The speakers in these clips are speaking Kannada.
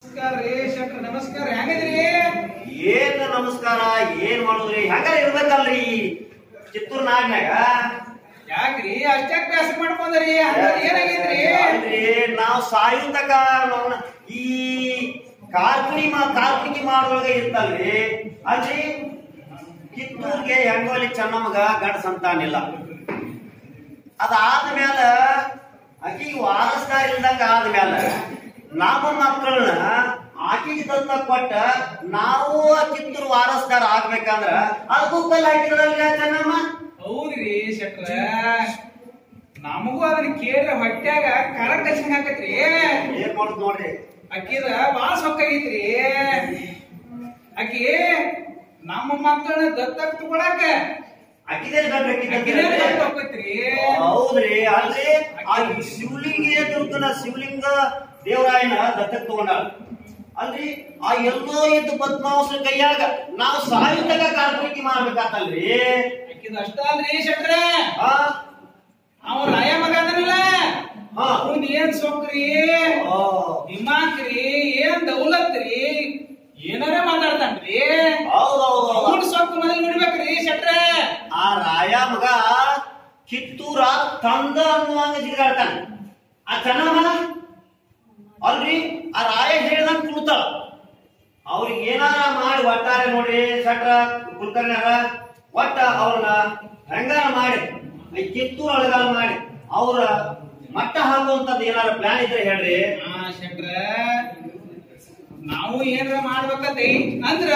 ನಮಸ್ಕಾರ ರೀ ಶೆಟ್ರ ನಮಸ್ಕಾರ ಹೆಂಗಿದ್ರಿ ಏನ್ ನಮಸ್ಕಾರ ಏನ್ ಮಾಡುದ್ರಿ ಹೆಂಗ ಇರ್ಬೇಕಲ್ರಿ ಈ ಚಿತ್ತೂರ್ ನಾಡ್ನ್ಯಾಗ ಯಾಕ್ರಿ ಅಷ್ಟಾಕ್ ಬ್ಯಾಸರ ಮಾಡ್ಕೊಂಡ್ರಿ ಏನಾಗೈತ್ರಿ ಅಲ್ರಿ ನಾವ್ ಸಾಯುತಕ ನಾವ್ನ ಈ ಕಾರ್ಕುನಿ ಮಾ ಕಾರ್ಕುನಿ ಮಾಡೋಳಗ ಇರ್ತಲ್ರಿ ಅಲ್ರಿ ಕಿತ್ತೂರ್ಗೆ ಹೆಂಗೋಲಿ ಚೆನ್ನಮ್ಮಗ ಗಂಡ ಸಂತಾನಿಲ್ಲ ಅದಾದ್ಮೇಲ ಆಕಿಗೆ ವಾರಸ್ದಾರ ಇಲ್ದಂಗ ಆದ್ಮೇಲ ನಮ್ಮ ಮಕ್ಕಳನ್ನ ಆಕಿಗೆ ದತ್ತ ಕೊಟ್ಟ ನಾವು ಆ ಕಿತ್ತೂರು ವಾರಸ್ದಾರ ಆಗ್ಬೇಕಂದ್ರ ಅದಕ್ಕೂ ಕಲ್ಲು ಹಾಕಿದ್ರಲ್ರಿ ಆ ಚೆನ್ನಮ್ಮ ಹೌದ್ರಿ ಶೆಟ್ರ ನಮಗೂ ಅದನ್ನ ಕೇಳಿದ್ರೆ ಹೊಟ್ಯಾಗ ಕರ ಕಚ್ಚಿಂಗ್ ಹಾಕತ್ರಿ ಏನ್ ಮಾಡುದ್ ನೋಡ್ರಿ ಅಕ್ಕಿದ ಬಾಳ ಸೊಕ್ಕಾಗೈತ್ರಿ ಅಕ್ಕಿ ನಮ್ಮ ಮಕ್ಕಳನ್ನ ದತ್ತಕ್ ತಗೊಳಕ ಅಕ್ಕಿದೇನ್ ಗಂಡ ಅಕ್ಕಿನೇ ಹಾಕಿದ್ರಿ ದತ್ತ ಹೋಗ್ತೈತ್ರಿ ಹೌದ್ರಿ ಅಲ್ರಿ ಆ ಶಿವಲಿಂಗ ದುರ್ಗನ ಶಿವಲಿಂಗ ದೇವರಾಯನ ದತ್ತಕ್ ತಗೊಂಡಾಳ ಅಲ್ರಿ ಆ ಎಲ್ಲೋ ಇದ್ದು ಪದ್ಮಾವಸರ ಕೈಯಾಗ ನಾವು ಸಾಯುತಕ ಕಾರ್ಪಣಿಕೆ ಮಾಡ್ಬೇಕಾತಲ್ರಿ ಅಕ್ಕಿದ ಅಷ್ಟ ಅಲ್ರಿ ಶೆಟ್ರ ಆ ಅವ ರಾಯ ಮಗ ಅದನಲ್ಲ ಹಾ. ಅವ್ನ್ ಏನ್ ಸೊಕ್ರಿ ಆ, ದಿಮಾಕ್ರಿ ಏನ್ ದೌಲತ್ ರೀ ಏನಾರ ಮಾತಾಡ್ತಾನ್ರಿ ಹೌದ್ ಹೌದ್ ಹೌದ್. ಅವ್ನ್ ಸೊಕ್ಕು ಮೊದಲು ನೋಡ್ಬೇಕ್ರಿ ಶೆಟ್ರ ಆ ರಾಯ ಮಗ ಕಿತ್ತೂರ ತಂದ ಅನ್ನುವಂಗ ಜಿಗಾಡ್ತಾನ ಆ ಚೆನ್ನಮ್ಮ ಅಲ್ರಿ ಆ ರಾಯ ಹೇಳ್ದಂಗ ಕುಡ್ತಾಳ ಅವ್ರಿಗೆ ಏನಾರ ಮಾಡಿ ಒಟ್ಟಾರೆ ನೋಡ್ರಿ ಶಟ್ರ ಕುಲಕರ್ಣ್ಯಾರ ಒಟ್ಟ ಅವ್ರನ್ನ ಹೆಂಗಾರ ಮಾಡಿ ಈ ಕಿತ್ತೂರು ಅಳಗಾಲ ಮಾಡಿ ಅವ್ರ ಮಟ್ಟ ಹಾಕುವಂತದ್ದು ಏನಾರ ಪ್ಲಾನ್ ಇದ್ರೆ ಹೇಳ್ರಿ ಆ ಶೆಟ್ರ ನಾವು ಏನಾರ ಮಾಡ್ಬೇಕಂತ ಅಂದ್ರ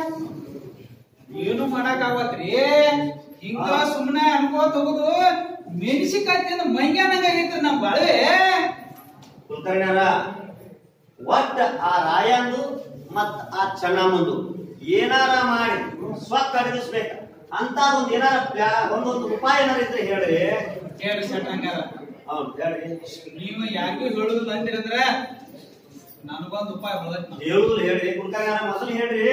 ಏನು ಮಾಡಕ್ ಆಗತ್ರಿ ಹಿಂಗ ಸುಮ್ನೆ ಅನ್ಕೋತ ಹೋಗುದು ಮೆಣಸಿಕಾಯಿ ತಿಂದು ಮೈಯಾನಾಗ ಆಗೈತ್ರಿ ನಮ್ ಬಾಳೆ ಕುಲಕರ್ಣ್ಯಾರ ಒಟ್ಟ ಆ ರಾಯಂದು ಮತ್ತ ಆ ಚೆನ್ನಮ್ಮಂದು ಏನಾರ ಮಾಡಿ ಸ್ವಕ್ ಅಡಗಿಸ್ಬೇಕ ಅಂತ ಒಂದ್ ಏನಾರ ಪ್ಲಾ ಒಂದೊಂದು ಉಪಾಯ ಏನಾರ ಇದ್ರೆ ಹೇಳ್ರಿ ಹೇಳ್ರಿ ಶೆಟ್ರ ಹಂಗಾರ ಹೌದು ಹೇಳ್ರಿ ನೀವು ಯಾರಿಗೂ ಹೇಳುದಿಲ್ಲ ಅಂದಿರಂದ್ರ ನನಗೊಂದು ಉಪಾಯ ಹೊಳತ್ ಹೇಳುದು ಹೇಳ್ರಿ ಕುಲಕರ್ಣ್ಯಾರ ಮೊದಲು ಹೇಳ್ರಿ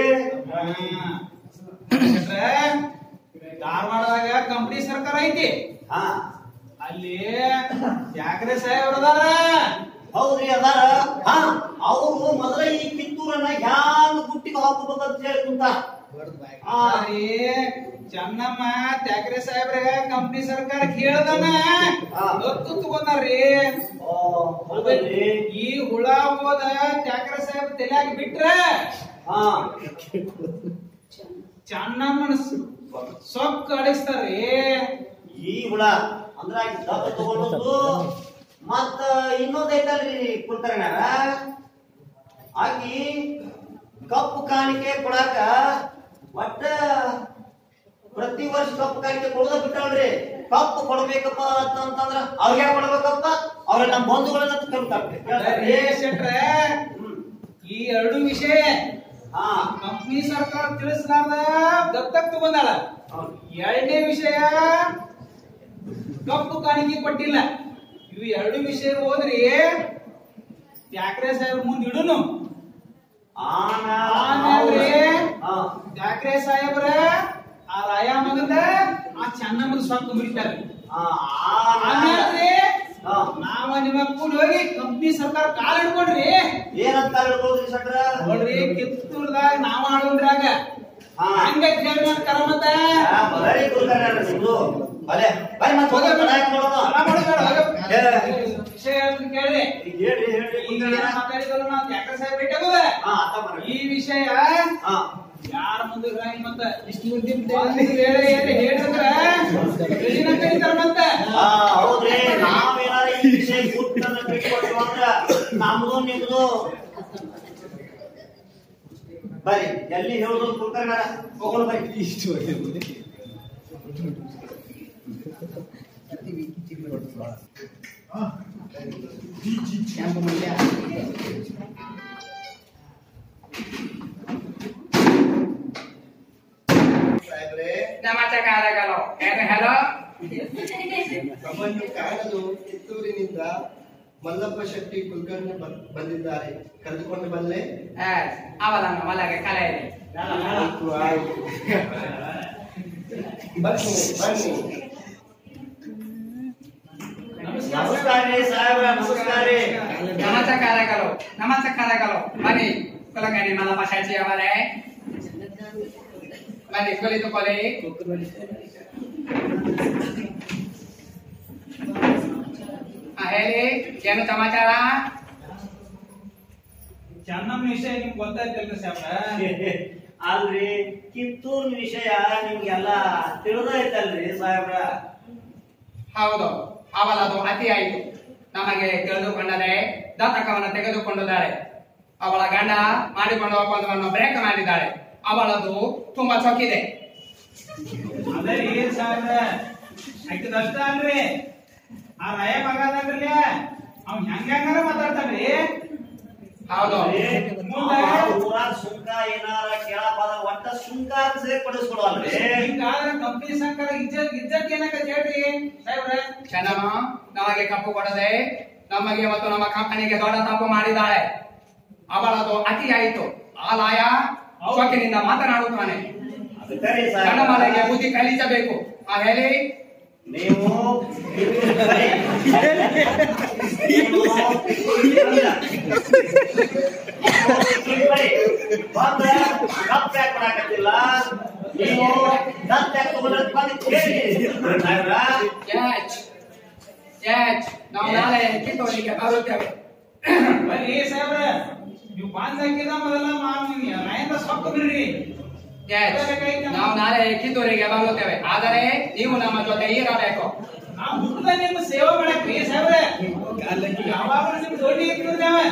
ಧಾರವಾಡದಾಗ ಕಂಪನಿ ಸರ್ಕಾರ ಐತಿ ಹಾ ಅಲ್ಲಿ ತ್ಯಾಗರೆ ಸಾಹೇಬ್ರ ಅದಾರ ಹೌದ್ರಿ ಅದಾರ ಹಾ ಅವರು ಮೊದಲ ಈ ಕಿತ್ತೂರನ್ನ ಹ್ಯಾಂಗ ಗುಟ್ಟಿಗೆ ಹಾಕಬೇಕಂತ ಹೇಳಿ ಕುಂತ ಹಾ ಅಲ್ಲಿ ಚೆನ್ನಮ್ಮ ತ್ಯಾಗರೆ ಸಾಹೇಬ್ರ ಕಂಪನಿ ಸರ್ಕಾರ ಕೇಳ್ದನ ಹಾ. ಗೊತ್ತು ತಗೊಂಡಾರ್ರಿ ಓ, ಹೌದಲ್ರಿ ಈ ಹುಳ ಹೋದ ತ್ಯಾಗರೆ ಸಾಹೇಬ್ ತಲೆಯಾಗ ಬಿಟ್ರ ಹಾ ಚೆನ್ನಮ್ಮನ ಸೊಕ್ಕ ಅಡಿಸ್ತಾರ್ರಿ ಈ ಹುಳ ಅಂದ್ರ ಆಕಿ ದಪ್ಪ ತಗೊಂಡದ್ದು ಮತ್ತ ಇನ್ನೊಂದ್ ಐತಲ್ರಿ ಕುಲಕರ್ಣ್ಯಾರ ಆಕಿ ಕಪ್ಪು ಕಾಣಿಕೆ ಕೊಡಾಕ ಒಟ್ಟ ಪ್ರತಿ ವರ್ಷ ಕಪ್ಪು ಕಾಣಿಕೆ ಕೊಡೋದ ಬಿಟ್ಟಾಳ್ರಿ ಕಪ್ಪು ಕೊಡ್ಬೇಕಪ್ಪ ಅಂತಂದ್ರ ಅವ್ರಿಗೆ ಕೊಡ್ಬೇಕಪ್ಪ ಅವ್ರ ನಮ್ಮ ಬಂಧುಗಳನ್ನ ಕರ್ತಾರ್ರಿ ಅರೇ ಶೆಟ್ರೆ ಹ್ಮ್ ಈ ಎರಡು ವಿಷಯ ಹಾ ಕಂಪ್ನಿ ಸರ್ಕಾರ ತಿಳಿಸಲಾರ್ದ ದತ್ತಕ್ ತಗೊಂಡಾಳ ಹೌದು. ಎರಡನೇ ವಿಷಯ ಕಪ್ಪು ಕಾಣಿಕೆ ಕೊಟ್ಟಿಲ್ಲ ಇವು ಎರಡು ವಿಷಯ ಹೋದ್ರಿ ತ್ಯಾಕ್ರೆ ಸಾಹೇಬ್ ಮುಂದ್ ಇಡುನು ಆಮೇಲೆ? ಹಾ ತ್ಯಾಕ್ರೆ ಸಾಹೇಬ್ರ ಆ ರಾಯ ಮಗದ ಆ ಚೆನ್ನಮ್ಮನ ಸೊಕ್ಕು ಮುರಿತಾರೆ ಹಾ ಆಮೇಲೆ ಹಾ ನಾವ ನಿಮ್ಮ ಕೂಡ ಹೋಗಿ ಕಂಪ್ನಿ ಸರ್ಕಾರ ಕಾಲ್ ಹಿಡ್ಕೊಂಡ್ರಿ ಏನಂತ ಹೇಳ್ಬೋದ್ರಿ ಶಟ್ರ ನೋಡ್ರಿ ಕಿತ್ತೂರ್ದಾಗ ನಾವ ಆಡೋದ್ರಾಗ ಹಾ. ಹಂಗ ಕೇಳಿ ಕರಮತ ಆ, ಬರೀ ಕುಲಕರ್ಣ್ಯಾರ ನಿಮ್ದು ಭಲೆ ಬರೀ ಮತ್ತೆ ಹೋಗಿ ಪಟಾಕಿ ಮಾಡೋಣ ವಿಷಯ ಹೇಳ್ತೀನಿ ಕೇಳಿ ಈಗ ಹೇಳ್ರಿ ಹೇಳ್ರಿ ಈಗ ಏನ್ ಕುಲಕರ್ಣ್ಯಾರ. ಮಾತಾಡಿದಲ್ಲ ನಾವು ತ್ಯಾಕ್ರೆ ಸಾಹೇಬ್ ಭೇಟಿ ಆಗೋದ ಹಾ ಅರ್ಥ ಮಾಡ್ರಿ. ಈ ವಿಷಯ ಹಾ ಯಾರ ಮುಂದೆ ಹೇಳಂಗ್ ಮತ್ತ ಇಷ್ಟು ಮುಂದೆ ಒಂದು ವೇಳೆ ಏನ್ ಹೇಳಿದ್ರ ಹೇಳಿನ ಕರೀತಾರ ಮತ್ತ ಹಾ ಹೌದ್ರಿ ನಾವೇನಾರ ಈ ವಿಷಯ ಗುಟ್ಟನ್ನ ಬಿಟ್ಕೊಟ್ಟು ಅಂದ್ರ ನಮ್ದು ನಿಮ್ದು ಬರಿ ಎಲ್ಲಿ ಹೇಳುದು ಕುಲಕರ್ಣ್ಯಾರ ಹೋಗೋಣ ಬರಿ ಸಾಹೇಬ್ರೆ ನಮಸ್ತೆ ಕಾರ್ಯಗಳು ಏನು ಹೇಳೋ ತಮ್ಮನ್ನು ಕಾಣಲು ಕಿತ್ತೂರಿನಿಂದ ಮಲ್ಲಪ್ಪ ಶೆಟ್ಟಿ ಕುಲಕರ್ಣಿ ಬಂ- ಬಂದಿದ್ದಾರೆ ಕರೆದುಕೊಂಡು ಬಲ್ಲೆ ಅವಲನ್ನು ಒಳಗೆ ಕಲೆಯಿರಿ ಆಯ್ತು, ಆಯ್ತು. ಬನ್ನಿ ಬನ್ನಿ ನಮಸ್ಕಾರ ನಮಸ್ಕಾರ ರೀ ಸಾಹೇಬ್ರ ನಮಸ್ಕಾರ ರೀ ನಮಸ್ಕಾರಗಳು ನಮಸ್ಕಾರಗಳು ಬನ್ನಿ ಕುಲಕರ್ಣಿ ಮಲ್ಲಪ್ಪ ಶಾಚಿ ಅವರೇ ಬನ್ನಿ ಕುಳಿತುಕೊಳ್ಳಿ ಹಾ, ಹೇಳಿ ಏನು ಸಮಾಚಾರ ಚೆನ್ನಮ್ಮ ವಿಷಯ ನಿಮ್ಗೆ ಗೊತ್ತಾಯ್ತಲ್ರಿ ಸಾಹೇಬ್ರ ಅಲ್ರಿ ಕಿತ್ತೂರ್ ವಿಷಯ ನಿಮ್ಗೆಲ್ಲ ತಿಳಿದೈತಲ್ರಿ ಸಾಹೇಬ್ರ ಹೌದು ಅವಳದು ಅತಿ ಆಯಿತು ನಮಗೆ ತಿಳಿದುಕೊಂಡರೆ ದತ್ತಕವನ್ನು ತೆಗೆದುಕೊಂಡಿದ್ದಾಳೆ ಅವಳ ಗಂಡ ಮಾಡಿಕೊಂಡ ಒಪ್ಪಂದವನ್ನು ಬ್ರೇಕ್ ಮಾಡಿದ್ದಾಳೆ ಅವಳದು ತುಂಬಾ ಚೊಕ್ಕಿದೆ ಅದೇ ರೀ ಸಾಹೇಬ್ರ ಅಷ್ಟೇ ಅಲ್ರಿ ಆ ರಾಯ ಮಗ ಅದನ್ರಿ ಅವ್ನ್ ಹೆಂಗ ಹೆಂಗಾರ ಮಾತಾಡ್ತಾನ್ರಿ ಹೌದು ಊರಾಗ ಸುಂಕ ಏನಾರ ಕೇಳಪ್ಪ ಒಟ್ಟ ಸುಂಕ ಸೇರ್ಪಡಿಸ್ಕೊಡಲ್ರಿ ಹಿಂಗಾದ್ರೆ ಕಂಪ್ನಿ ಸಂಕಾರ ಇಜ್ಜತ್ ಇಜ್ಜತ್ ಏನಕ್ಕ ಹೇಳ್ರಿ ಸಾಹೇಬ್ರ ಚೆನ್ನಮ್ಮ ನಮಗೆ ಕಪ್ಪು ಕೊಡದೆ ನಮಗೆ ಮತ್ತು ನಮ್ಮ ಕಂಪನಿಗೆ ದೊಡ್ಡ ತಪ್ಪು ಮಾಡಿದ್ದಾಳೆ ಅವಳದು ಅತಿ ಆಯಿತು ಆ ಲಾಯ ಚೊಕ್ಕಿನಿಂದ ಮಾತನಾಡುತ್ತಾನೆ ಅದಕ್ಕರಿ ಚೆನ್ನಮ್ಮನಿಗೆ ಬುದ್ಧಿ ಕಲಿಸಬೇಕು ಆ ಹೇಳಿ ನೀವು ಬಂದ ಕಪ್ ಯಾಕೆ ಕೊಡಾಕತ್ತಿಲ್ಲ ನೀವು ದತ್ತ ಯಾಕೆ ತಗೊಳಕ್ ಬಂದು ಕೇಳಿ ಸಾಹೇಬ್ರ ಕ್ಯಾಚ್ ಕ್ಯಾಚ್ ನಾವು ನಾಳೆ ಕಿತ್ತೂರಿಗೆ ಬರುತ್ತೇವೆ ಬರ್ರಿ ಸಾಹೇಬ್ರ ನೀವು ಬಾಂದ್ ಹಾಕಿದ ಮೊದಲ ಮಾಮೂಲಿ ರಾಯಂದ ಸೊಕ್ಕ ಬಿಡ್ರಿ ಕ್ಯಾಚ್ ನಾವು ನಾಳೆ ಕಿತ್ತೂರಿಗೆ ಬರುತ್ತೇವೆ ಆದರೆ ನೀವು ನಮ್ಮ ಜೊತೆ ಇರಬೇಕು ನಾವು ಹುಟ್ಟದ ನಿಮ್ಮ ಸೇವೆ ಮಾಡಕ್ರಿ ಸಾಹೇಬ್ರ ಯಾವಾಗ ನಿಮ್ ದೊಡ್ಡ ಇರ್ತಿರ್ದೇವ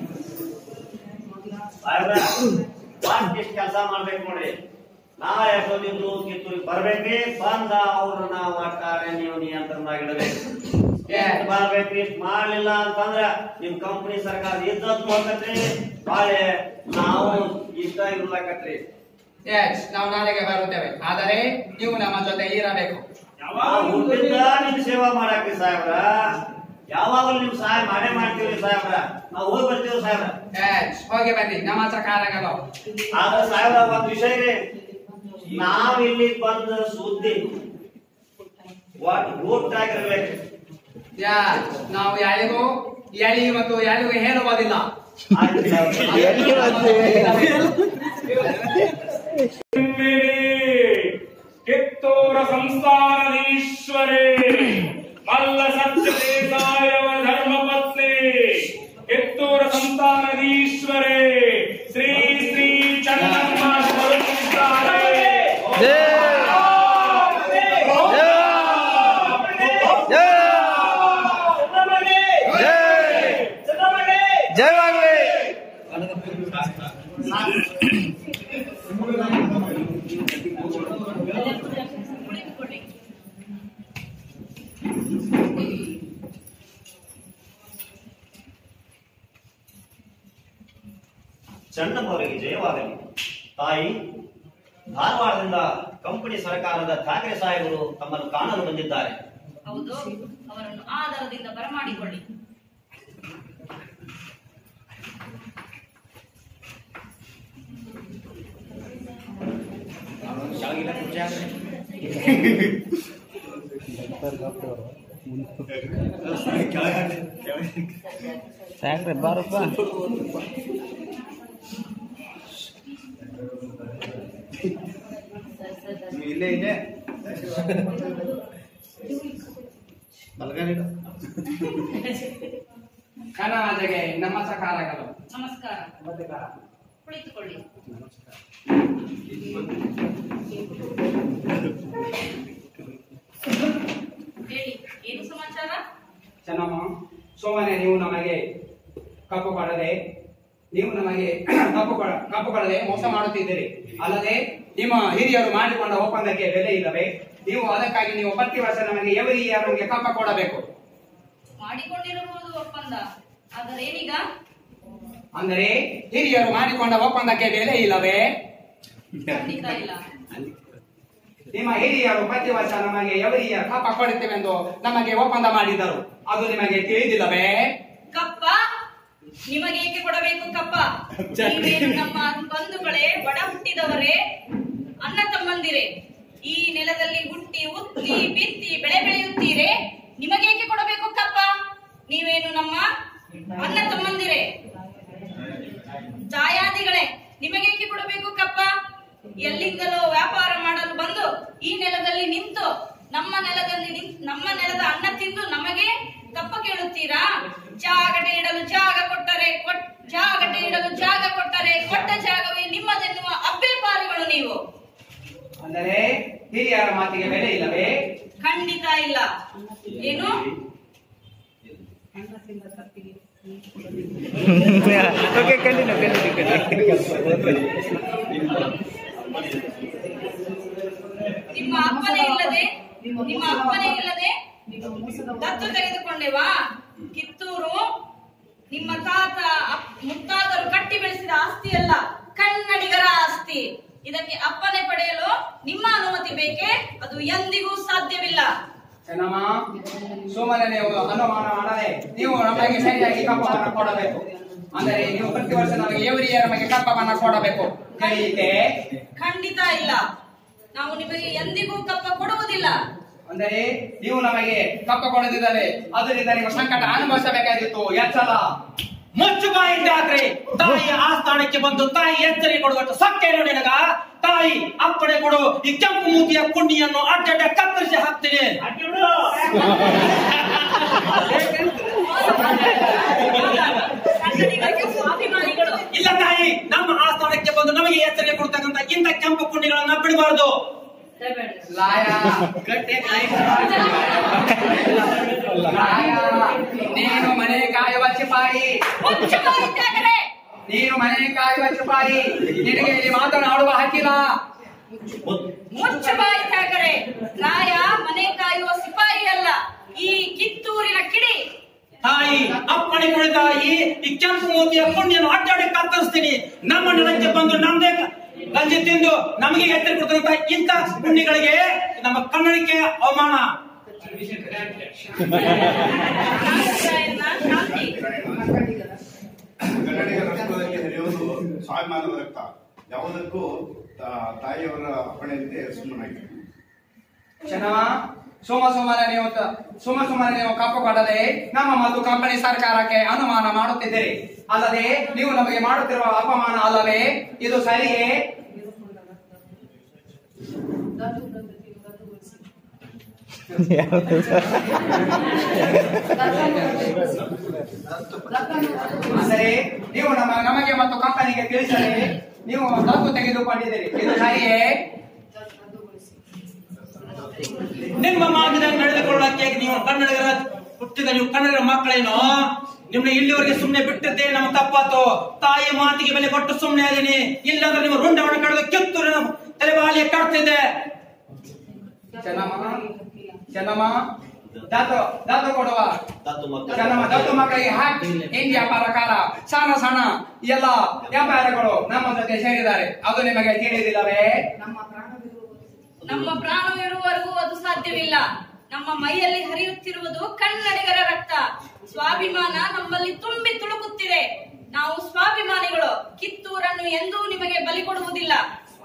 ಸಾಹೇಬ್ರ ಫಾಸ್ಟ್ ಇಷ್ಟ ಕೆಲಸ ಮಾಡ್ಬೇಕು ನೋಡ್ರಿ ನಾಳೆ ಎಷ್ಟೊಂದಿದ್ದು ಕಿತ್ತೂರಿಗೆ ಬರ್ಬೇಕ್ರಿ ಬಂದ ಅವ್ರನ್ನ ಮಾಡ್ತಾರೆ ನೀವು ನಿಯಂತ್ರಣದಾಗಿಡಬೇಕು Yes. ಬರ್ಬೇಕ್ರಿ ಇಷ್ಟ್ ಮಾಡ್ಲಿಲ್ಲ ಅಂತಂದ್ರ ನಿಮ್ ಕಂಪನಿ ಸರ್ಕಾರ ಇದ್ದತ್ ಹೋಗತ್ರಿ ಬಾಳೆ ನಾವು ಇಷ್ಟ ಇರ್ಲಾಕತ್ರಿ ಕ್ಯಾಚ್ ನಾವು ನಾಳೆಗೆ ಬರುತ್ತೇವೆ ಆದರೆ ನೀವು ನಮ್ಮ ಜೊತೆ ಇರಬೇಕು ನಾವು ಹುಟ್ಟಿದ್ದ ನಿಮ್ ಸೇವಾ ಮಾಡಾಕ್ರಿ ಸಾಹೇಬ್ರ ಯಾವಾಗಲೂ ನಿಮ್ ಸಹಾಯ ಮಾಡೇ ಮಾಡ್ತೀವ್ರಿ ಸಾಹೇಬ್ರ ನಾವು ಹೋಗಿ ಬರ್ತೀವಿ ಸಾಹೇಬ್ರ ಕ್ಯಾಚ್ ಹೋಗಿ ಬನ್ನಿ ನಮಸ್ಕಾರಗಳು ಆದ್ರೆ ಸಾಹೇಬ್ರ ಒಂದ್ ವಿಷಯ ರೀ ನಾವ್ ಇಲ್ಲಿ ಬಂದ ಸುದ್ದಿ ಒಟ್ ಗುಟ್ಟಾಗಿರ್ಬೇಕು ಕ್ಯಾಚ್ ನಾವು ಯಾರಿಗೂ ಎಳಿ ಮತ್ತು ಯಾರಿಗೂ ಹೇಳುವುದಿಲ್ಲ ಆಯ್ತು ಕಿತ್ತೂರ ಸಂಸ್ಥಾನದೀಶ್ವರೇ ಮಲ್ಲ ಸತ್ಯ ದೇಸಾಯವ ಧರ್ಮಪತ್ನಿ ಕಿತ್ತೂರ ಸಂಸ್ಥಾನದೀಶ್ವರೇ ಶ್ರೀ ಶ್ರೀ ಚನ್ನಮ್ಮ ಸ್ವರೂಪಿದ್ದಾರೆ ಚನ್ನಮ್ಮವರಿಗೆ ಜಯವಾಗಲಿ ತಾಯಿ ಧಾರವಾಡದಿಂದ ಕಂಪನಿ ಸರ್ಕಾರದ ಠಾಕ್ರೆ ಸಾಹೇಬರು ತಮ್ಮನ್ನು ಕಾಣಲು ಬಂದಿದ್ದಾರೆ ಹೌದು ಅವರನ್ನು ಆಧಾರದಿಂದ ಬರಮಾಡಿಕೊಳ್ಳಿ ಇಲ್ಲೇ ಇದೆ ಬಲಗಾಲಿಡು ಕಣವಾಜಗೆ ನಮಸ್ಕಾರಗಳು ನಮಸ್ಕಾರ ಕುಳಿತುಕೊಳ್ಳಿ ಹೇಳಿ ಏನು ಸಮಾಚಾರ ಚೆನ್ನಮ್ಮ ಸೋಮನೆ ನೀವು ನಮಗೆ ಕಪ್ಪು ಕೊಡದೆ ನೀವು ನಮಗೆ ಕಪ್ಪು ಕೊಡ ಕಪ್ಪು ಕೊಡದೆ ಮೋಸ ಮಾಡುತ್ತಿದ್ದೀರಿ ಅಲ್ಲದೆ ನಿಮ್ಮ ಹಿರಿಯರು ಮಾಡಿಕೊಂಡ ಒಪ್ಪಂದಕ್ಕೆ ಬೆಲೆ ಇಲ್ಲವೇ ನೀವು ಅದಕ್ಕಾಗಿ ನೀವು ಪ್ರತಿ ವರ್ಷ ನಮಗೆ ಎವರಿ ಇಯರ್ ನಮಗೆ ಕಪ್ಪ ಕೊಡಬೇಕು ಮಾಡಿಕೊಂಡಿರಬಹುದು ಒಪ್ಪಂದ ಆದರೆ ಏನೀಗ ಅಂದರೆ ಹಿರಿಯರು ಮಾಡಿಕೊಂಡ ಒಪ್ಪಂದಕ್ಕೆ ಬೆಲೆ ಇಲ್ಲವೇ ಖಂಡಿತ ಇಲ್ಲ ನಿಮ್ಮ ಹಿರಿಯರು ಪ್ರತಿ ವರ್ಷ ನಮಗೆ ಎವರಿ ಇಯರ್ ಕಪ್ಪ ಕೊಡುತ್ತೇವೆಂದು ನಮಗೆ ಒಪ್ಪಂದ ಮಾಡಿದರು ಅದು ನಿಮಗೆ ತಿಳಿದಿಲ್ಲವೇ ಕಪ್ಪ ನಿಮಗೆ ಏಕೆ ಕೊಡಬೇಕು ಕಪ್ಪ ನೀವೇನು ನಮ್ಮ ಬಂಧುಗಳೇ ಬಡ ಹುಟ್ಟಿದವರೇ ಅಣ್ಣ ತಮ್ಮಂದಿರೇ ಈ ನೆಲದಲ್ಲಿ ಹುಟ್ಟಿ ಉತ್ತಿ ಬಿತ್ತಿ ಬೆಳೆ ಬೆಳೆಯುತ್ತೀರೇ ನಿಮಗೇಕೆ ಕೊಡಬೇಕು ಕಪ್ಪ ನೀವೇನು ನಮ್ಮ ಅಣ್ಣ ತಮ್ಮಂದಿರೇ ದಾಯಾದಿಗಳೇ ನಿಮಗೇಕೆ ಕೊಡಬೇಕು ಕಪ್ಪ ಎಲ್ಲಿಂದಲೋ ವ್ಯಾಪಾರ ಮಾಡಲು ಬಂದು ಈ ನೆಲದಲ್ಲಿ ನಿಂತು ನಮ್ಮ ನೆಲದಲ್ಲಿ ನಿಂತ್- ನಮ್ಮ ನೆಲದ ಅನ್ನ ತಿಂದು ನಮಗೆ ಕಪ್ಪ ಕೇಳುತ್ತೀರಾ ಜಾಗಟೆ ಇಡಲು ಜಾಗ ಕೊಟ್ಟರೆ ಕೊಟ್- ಜಾಗಟೆ ಇಡಲು ಜಾಗ ಕೊಟ್ಟರೆ ಕೊಟ್ಟ ಜಾಗವೇ ನಿಮ್ಮದೆನ್ನುವ ಅಬ್ಬೆಪಾರಿಗಳು ನೀವು ಅಂದರೆ ಹಿರಿಯರ ಮಾತಿಗೆ ಬೆಲೆ ಇಲ್ಲವೇ ಖಂಡಿತ ಇಲ್ಲ ಏನು ಓಕೆ ಕಂಟಿನ್ಯೂ ಕಂಟಿನ್ಯೂ ನಿಮ್ಮ ಅಪ್ಪನೇ ಇಲ್ಲದೆ ನಿಮ್ಮ ಅಪ್ಪನೇ ಇಲ್ಲದೆ ದತ್ತು ತೆಗೆದುಕೊಂಡೆವಾ ಕಿತ್ತೂರು ನಿಮ್ಮ ತಾತ ಅಪ್- ಮುತ್ತಾತರು ಕಟ್ಟಿ ಬೆಳೆಸಿದ ಆಸ್ತಿ ಅಲ್ಲ ಕನ್ನಡಿಗರ ಆಸ್ತಿ ಇದಕ್ಕೆ ಅಪ್ಪನೆ ಪಡೆಯಲು ನಿಮ್ಮ ಅನುಮತಿ ಬೇಕೇ ಅದು ಎಂದಿಗೂ ಸಾಧ್ಯವಿಲ್ಲ ಚೆನ್ನಮ್ಮ ಸುಮ್ಮನೆ ನೀವು ಅನುಮಾನ ಮಾಡದೆ ನೀವು ನಮಗೆ ಸರಿಯಾಗಿ ಕಪ್ಪವನ್ನು ಕೊಡಬೇಕು ಅಂದರೆ ನೀವು ಪ್ರತಿ ವರ್ಷ ನಮಗೆ ಏವರಿಯ ನಮಗೆ ಕಪ್ಪವನ್ನು ಕೊಡಬೇಕು ಕಲಿಯಿತೆ ಖಂಡಿತ ಇಲ್ಲ ನಾವು ನಿಮಗೆ ಎಂದಿಗೂ ಕಪ್ಪ ಕೊಡುವುದಿಲ್ಲ ಅಂದರೆ ನೀವು ನಮಗೆ ಕಪ್ಪ ಕೊಡದಿದ್ದರೆ ಅದರಿಂದ ನೀವು ಸಂಕಟ ಅನುಭವಿಸಬೇಕಾಗಿತ್ತು ಎಚ್ಚರ ಮುಚ್ಚು ಬಾಯಿದ್ದಾದ್ರೆ ತಾಯಿ ಆಸ್ಥಾನಕ್ಕೆ ಬಂದು ತಾಯಿ ಎಚ್ಚರಿಕೆ ಕೊಡುವಷ್ಟು ಸತ್ಯ ನೋಡಿ ನಿನಗ ತಾಯಿ ಅಪ್ಪಣೆ ಕೊಡು ಈ ಕೆಂಪು ಮೂತಿಯ ಕುಂಡಿಯನ್ನು ಅಡ್ಡಡ್ಡ ಕತ್ತರಿಸಿ ಹಾಕ್ತೀನಿ ಕನ್ನಡಿಗರಿಗೆ ಸ್ವಾಭಿಮಾನಿಗಳು ಇಲ್ಲ ತಾಯಿ ನಮ್ಮ ಆಸ್ಥಾನಕ್ಕೆ ಬಂದು ನಮಗೆ ಎಚ್ಚರಿಕೆ ಕೊಡ್ತಕ್ಕಂತ ಇಂಥ ಕೆಂಪು ಕುಂಡಿಗಳನ್ನ ಬಿಡಬಾರದು ಲಾಯ ಲಾಯ ನೀನು ಮನೆ ಕಾಯುವ ಸಿಪಾಯಿ ಮುಚ್ಚು ಬಾಯಿ ತ್ಯಾಗರೇ. ನೀನು ಮನೆ ಕಾಯುವ ಸಿಪಾಯಿ ನಿನಗೆ ಇಲ್ಲಿ ಮಾತನಾಡುವ ಹಕ್ಕಿಲ್ಲ ಮುಚ್ಚ ಬಾಯಿ ತ್ಯಾಗರೆ ರಾಯ ಮನೆ ಕಾಯುವ ಸಿಪಾಯಿ ಅಲ್ಲ ಈ ಕಿತ್ತೂರಿನ ಕಿಡಿ ತಾಯಿ ಅಪ್ಪಣೆ ಕೊಡಿ ತಾಯಿ ಈ ಕೆಂಪು ಮೂತಿಯ ಕುಂಡಿಯನ್ನು ಅಡ್ಡಾಡಿ ಕತ್ತರಿಸ್ತೀನಿ ನಮ್ಮ ನೆಲಕ್ಕೆ ಬಂದು ನಮ್ದೇ ಗಂಜಿ ತಿಂದು ನಮಗೆ ಎಚ್ಚರಿಕೆ ಕೊಡ್ತಕ್ಕಂತ ಇಂಥ ಕುಂಡಿಗಳಿಗೆ ನಮ್ಮ ಕನ್ನಡಕ್ಕೆ ಅವಮಾನ ರಾಯಣ್ಣ ಶಾಂತಿ ಕನ್ನಡಿಗರ ರಕ್ತದಲ್ಲಿ ಹರಿಯೋದು ಸ್ವಾಭಿಮಾನದ ರಕ್ತ ಯಾವುದಕ್ಕೂ ತಾ- ತಾಯಿಯವರ ಅಪ್ಪಣೆಯಂತೆ ಸುಮ್ಮನಾಗಿದೆ ಚೆನ್ನಮ್ಮ ಸೋಮ ಸೋಮನ ನೀವು ತ- ಸೋಮ ಸೋಮನ ನೀವು ಕಪ್ಪು ಕೊಡದೆ ನಮ್ಮ ಮತ್ತು ಕಂಪನಿ ಸರ್ಕಾರಕ್ಕೆ ಅನುಮಾನ ಮಾಡುತ್ತಿದ್ದೀರಿ ಅಲ್ಲದೆ ನೀವು ನಮಗೆ ಮಾಡುತ್ತಿರುವ ಅಪಮಾನ ಅಲ್ಲವೇ ಇದು ಸರಿಯೇ ಅಂದರೆ ನೀವು ನಮ್ಮ ನಮಗೆ ಮತ್ತು ಕಂಪನಿಗೆ ತಿಳಿಸದೆ ನೀವು ದತ್ತು ತೆಗೆದುಕೊಂಡಿದ್ದೀರಿ ಇದು ಸರಿಯೇ ನಿಮ್ಮ ಮಾರ್ಗದಲ್ಲಿ ನಡೆದುಕೊಳ್ಳಕ್ಕೆ ನೀವು ಕನ್ನಡಿಗರ ಹುಟ್ಟಿದ ನೀವು ಕನ್ನಡಿಗರ ಮಕ್ಕಳೇನು ನಿಮ್ನ ಇಲ್ಲಿವರೆಗೆ ಸುಮ್ಮನೆ ಬಿಟ್ಟಿದ್ದೆ ನಮ್ಮ ತಪ್ಪಾತು ತಾಯಿ ಮಾತಿಗೆ ಬೆಲೆ ಕೊಟ್ಟು ಸುಮ್ಮನೆ ಅದೀನಿ ಇಲ್ಲಾಂದ್ರೆ ನಿಮ್ಮ ರುಂಡವನ್ನು ಕಳೆದು ಕಿತ್ತೂರಿನ ತಲೆಬಾಲಿಗೆ ಕಟ್ತಿದ್ದೆ ಚೆನ್ನಮ್ಮ ಚೆನ್ನಮ್ಮ ದತ್ತು ದತ್ತು ಕೊಡುವ ದತ್ತು ಮಕ್ಕಳು. ಚೆನ್ನಮ್ಮ ದತ್ತು ಮಕ್ಕಳಿಗೆ ಹಾಕಿ ಇಂಡಿಯಾ ಪ್ರಕಾರ ಸಣ್ಣ ಸಣ್ಣ ಎಲ್ಲ ವ್ಯಾಪಾರಗಳು ನಮ್ಮ ಜೊತೆ ಸೇರಿದ್ದಾರೆ ಅದು ನಿಮಗೆ ತಿಳಿದಿಲ್ಲವೇ ನಮ್ಮ ಪ್ರಾಣವಿರುವವರೆಗೂ ಅದು ಸಾಧ್ಯವಿಲ್ಲ ನಮ್ಮ ಮೈಯಲ್ಲಿ ಹರಿಯುತ್ತಿರುವುದು ಕನ್ನಡಿಗರ ರಕ್ತ ಸ್ವಾಭಿಮಾನ ನಮ್ಮಲ್ಲಿ ತುಂಬಿ ತುಳುಕುತ್ತಿದೆ ನಾವು ಸ್ವಾಭಿಮಾನಿಗಳು ಕಿತ್ತೂರನ್ನು ಎಂದೂ ನಿಮಗೆ ಬಲಿ ಕೊಡುವುದಿಲ್ಲ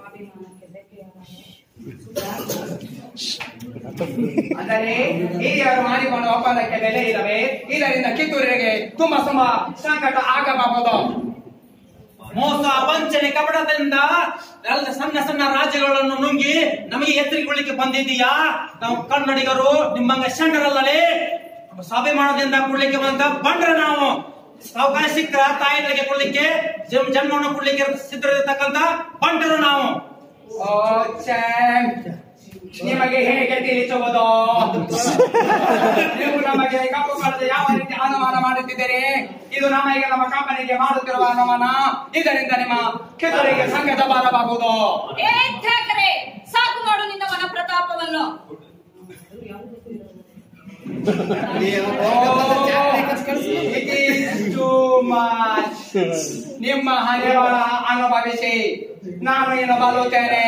ಅಂದರೆ ಹಿರಿಯರು ಮಾಡಿಕೊಂಡ ಒಪ್ಪಂದಕ್ಕೆ ಬೆಲೆ ಇಲ್ಲವೇ ಇದರಿಂದ ಕಿತ್ತೂರಿಗೆ ತುಂಬಾ ತುಂಬಾ ಸಂಕಟ ಆಗಬಹುದು ಮೋಸ ವಂಚನೆ ಕಪಟದಿಂದ ಎಲ್ಲ ಸಣ್ಣ ಸಣ್ಣ ರಾಜ್ಯಗಳನ್ನು ನುಂಗಿ ನಮಗೆ ಎಚ್ಚರಿಕೊಳ್ಳಿಕ್ಕೆ ಬಂದಿದ್ದೀಯಾ ನಾವು ಕನ್ನಡಿಗರು ನಿಮ್ಮಂಗ ಶಂಡರಲ್ಲಲೇ ಸ್ವಾಭಿಮಾನದಿಂದ ಕೊಡ್ಲಿಕ್ಕೆ ಬಂದ ಬಂಡ್ರ ನಾವು ಅವಕಾಶ ಸಿಕ್ಕ ತಾಯಿಗಳಿಗೆ ಕೊಡ್ಲಿಕ್ಕೆ ಜನ್- ಜನ್ಮವನ್ನು ಕೊಡ್ಲಿಕ್ಕೆ ಸಿದ್ಧರಿರ್ತಕ್ಕಂತ ಬಂಡರು ನಾವು ಓ ಚಾಮ್. ನಿಮಗೆ ಹೇಗೆ ತಿಳಿಸುವುದು ನೀವು ನಮಗೆ ಕಪ್ಪು ಮಾಡದೆ ಯಾವ ರೀತಿ ಅನುಮಾನ ಮಾಡುತ್ತಿದ್ದೀರಿ ಇದು ನಮಗೆ ನಮ್ಮ ಕಂಪನಿಗೆ ಮಾಡುತ್ತಿರುವ ಅನುಮಾನ ಇದರಿಂದ ನಿಮ್ಮ ಕಿತ್ತೂರಿಗೆ ಸಂಕಟ ಬರಬಹುದು ಏ ಠಾಕರೆ ಸಾಕು ಮಾಡು ನಿನ್ನ ವನ ಪ್ರತಾಪವನ್ನು It is too much. ನಿಮ್ಮ ಹಣೆಬರ ಅನುಭವಿಸಿ ನಾನು ಏನು ಬರುತ್ತೇನೆ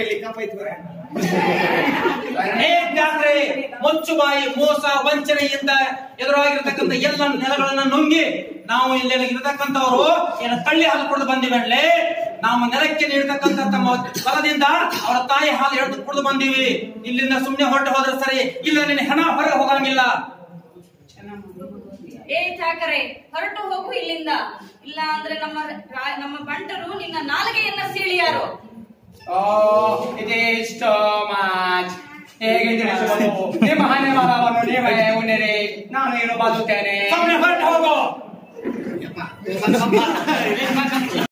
ಹೇಗಾದ್ರೆ ಮುಚ್ಚುಬಾಯಿ ಮೋಸ ವಂಚನೆಯಿಂದ ಎದುರಾಗಿರ್ತಕ್ಕಂಥ ಎಲ್ಲ ನೆಲಗಳನ್ನ ನುಂಗಿ ನಾವು ಇಲ್ಲಿ ಇರತಕ್ಕಂಥವ್ರು ಏನು ತಳ್ಳಿ ಹಾಲು ಕುಡಿದು ಬಂದಿವೆ ನಾವು ನೆಲಕ್ಕೆ ನೀಡತಕ್ಕಂಥ ತಮ್ಮ ಬಲದಿಂದ ಅವರ ತಾಯಿ ಹಾಲು ಎಳೆದು ಕುಡಿದು ಬಂದೀವಿ ಇಲ್ಲಿಂದ ಸುಮ್ಮನೆ ಹೊರಟು ಹೋದ್ರೆ ಸರಿ ಇಲ್ಲ ನಿನ್ನ ಹೆಣ ಹೊರಗೆ ಹೋಗಂಗಿಲ್ಲ ಏ ಚಾಕರೆ ಹೊರಟು ಹೋಗು ಇಲ್ಲಿಂದ ಇಲ್ಲ ಅಂದ್ರೆ ನಮ್ಮ ರಾ- ನಮ್ಮ ಬಂಟರು ನಿನ್ನ ನಾಲಿಗೆಯನ್ನ ಸೀಳಿಯಾರು ಇಟ್ ಈಸ್ ಟು ಮಚ್ ಹೇಗೆ ತಿಳಿಸುವುದು ನಿಮ್ಮ ಹಣೆ ಬರವನ್ನು ನೀವೇ ಉನ್ನಿರಿ ನಾನು ಏನು ಬಾದುತ್ತೇನೆ ಸುಮ್ನೆ ಹೊರಟು ಹೋಗು